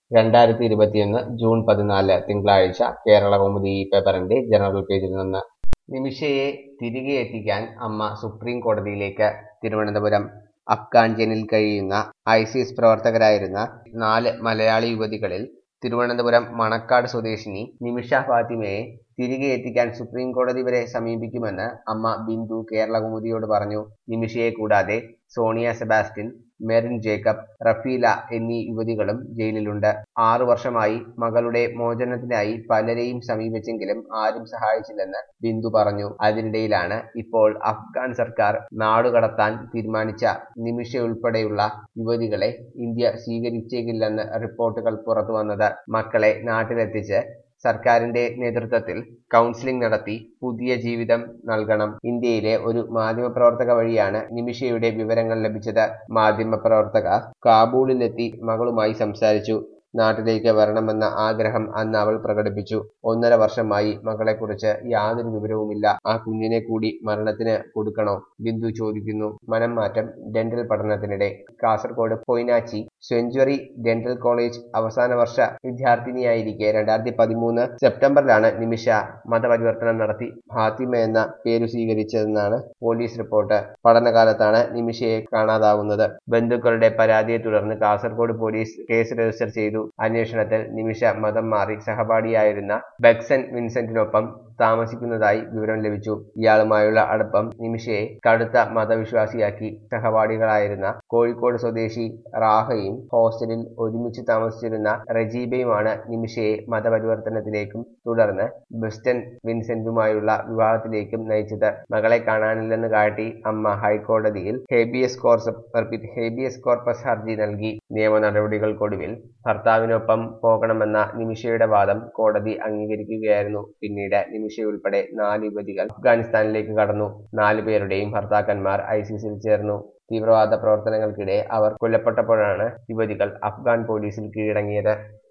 രണ്ടായിരത്തി ഇരുപത്തിയൊന്ന് ജൂൺ പതിനാല് തിങ്കളാഴ്ച കേരള കൗമുദി ഈ പേപ്പറിന്റെ ജനറൽ പേജിൽ നിന്ന് നിമിഷയെ തിരികെ എത്തിക്കാൻ അമ്മ സുപ്രീം കോടതിയിലേക്ക് തിരുവനന്തപുരം അഫ്ഗാൻ ജയിലിൽ കഴിയുന്ന ഐസിസ് പ്രവർത്തകരായിരുന്ന നാല് മലയാളി യുവതികളിൽ തിരുവനന്തപുരം മണക്കാട് സ്വദേശിനി നിമിഷ ഫാത്തിമയെ തിരികെ എത്തിക്കാൻ സുപ്രീം കോടതി വരെ സമീപിക്കുമെന്ന് അമ്മ ബിന്ദു കേരള കൗമുദിയോട് പറഞ്ഞു നിമിഷയെ കൂടാതെ സോണിയ സെബാസ്റ്റ്യൻ മെറിൻ ജേക്കബ് റഫീല എന്നീ യുവതികളും ജയിലിലുണ്ട് ആറു വർഷമായി മകളുടെ മോചനത്തിനായി പലരെയും സമീപിച്ചെങ്കിലും ആരും സഹായിച്ചില്ലെന്ന് ബിന്ദു പറഞ്ഞു അതിനിടയിലാണ് ഇപ്പോൾ അഫ്ഗാൻ സർക്കാർ നാടുകടത്താൻ തീരുമാനിച്ച നിമിഷ ഉൾപ്പെടെയുള്ള യുവതികളെ ഇന്ത്യ സ്വീകരിച്ചേക്കില്ലെന്ന് റിപ്പോർട്ടുകൾ പുറത്തു വന്നത് മക്കളെ നാട്ടിലെത്തിച്ച് സർക്കാരിന്റെ നേതൃത്വത്തിൽ കൗൺസിലിംഗ് നടത്തി പുതിയ ജീവിതം നൽകണം ഇന്ത്യയിലെ ഒരു മാധ്യമപ്രവർത്തക വഴിയാണ് നിമിഷയുടെ വിവരങ്ങൾ ലഭിച്ചത് മാധ്യമപ്രവർത്തക കാബൂളിലെത്തി മകളുമായി സംസാരിച്ചു നാട്ടിലേക്ക് വരണമെന്ന ആഗ്രഹം അന്ന് അവൾ പ്രകടിപ്പിച്ചു ഒന്നര വർഷമായി മകളെക്കുറിച്ച് യാതൊരു വിവരവുമില്ല ആ കുഞ്ഞിനെ കൂടി മരണത്തിന് കൊടുക്കണോ ബിന്ദു ചോദിക്കുന്നു മനം മാറ്റം ഡെന്റൽ പഠനത്തിനിടെ Kasaragod Poinachi century dental college അവസാന വർഷ വിദ്യാർത്ഥിനിയായിരിക്കെ രണ്ടായിരത്തി പതിമൂന്ന് സെപ്റ്റംബറിലാണ് നിമിഷ മതപരിവർത്തനം നടത്തി ഫാത്തിമ എന്ന പേരു സ്വീകരിച്ചതെന്നാണ് പോലീസ് റിപ്പോർട്ട് പഠനകാലത്താണ് നിമിഷയെ കാണാതാവുന്നത് ബന്ധുക്കളുടെ പരാതിയെ തുടർന്ന് കാസർഗോഡ് പോലീസ് കേസ് രജിസ്റ്റർ ചെയ്തു അന്വേഷണത്തിൽ നിമിഷ മതം മാറി സഹപാഠിയായിരുന്ന ബെക്സൻ വിൻസെന്റിനൊപ്പം താമസിക്കുന്നതായി വിവരം ലഭിച്ചു ഇയാളുമായുള്ള അടുപ്പം നിമിഷയെ കടുത്ത മതവിശ്വാസിയാക്കി സഹപാഠികളായിരുന്ന കോഴിക്കോട് സ്വദേശി റാഹയും ഹോസ്റ്റലിൽ ഒരുമിച്ച് താമസിച്ചിരുന്ന റജീബയുമാണ് നിമിഷയെ മതപരിവർത്തനത്തിലേക്കും തുടർന്ന് ബെസ്റ്റൻ വിൻസെന്റുമായുള്ള വിവാഹത്തിലേക്കും നയിച്ചത് മകളെ കാണാനില്ലെന്ന് കാട്ടി അമ്മ ഹൈക്കോടതിയിൽ ഹേബിയസ് കോർപ്പസ് ഹേബിയസ് കോർപ്പസ് ഹർജി നൽകി നിയമ നടപടികൾക്കൊടുവിൽ ഭർത്താവിനൊപ്പം പോകണമെന്ന നിമിഷയുടെ വാദം കോടതി അംഗീകരിക്കുകയായിരുന്നു പിന്നീട് നിമിഷയുൾപ്പെടെ നാല് യുവതികൾ അഫ്ഗാനിസ്ഥാനിലേക്ക് കടന്നു നാലു പേരുടെയും ഭർത്താക്കന്മാർ ഐസിസിൽ ചേർന്നു തീവ്രവാദ പ്രവർത്തനങ്ങൾക്കിടെ അവർ കൊല്ലപ്പെട്ടപ്പോഴാണ് യുവതികൾ അഫ്ഗാൻ പോലീസിൽ കീഴടങ്ങിയത്